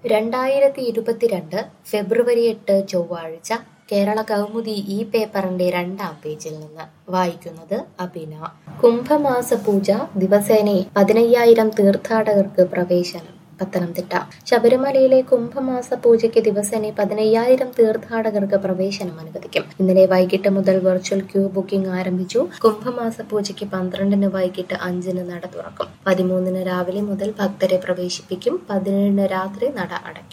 രണ്ടായിരത്തി ഇരുപത്തിരണ്ട് ഫെബ്രുവരി എട്ട് ചൊവ്വാഴ്ച കേരള കൗമുദി ഈ പേപ്പറിന്റെ രണ്ടാം പേജിൽ നിന്ന് വായിക്കുന്നത് അബിന കുംഭമാസ പൂജ ദിവസേന പതിനയ്യായിരം തീർത്ഥാടകർക്ക് പ്രവേശനം പത്തനംതിട്ട ശബരിമലയിലെ കുംഭമാസ പൂജയ്ക്ക് ദിവസേന പതിനയ്യായിരം തീർത്ഥാടകർക്ക് പ്രവേശനം അനുവദിക്കും ഇന്നലെ വൈകിട്ട് മുതൽ വെർച്വൽ ക്യൂ ബുക്കിംഗ് ആരംഭിച്ചു കുംഭമാസ പൂജയ്ക്ക് പന്ത്രണ്ടിന് വൈകിട്ട് അഞ്ചിന് നട തുറക്കും പതിമൂന്നിന് രാവിലെ മുതൽ ഭക്തരെ പ്രവേശിപ്പിക്കും പതിനേഴിന് രാത്രി നട അടയ്ക്കും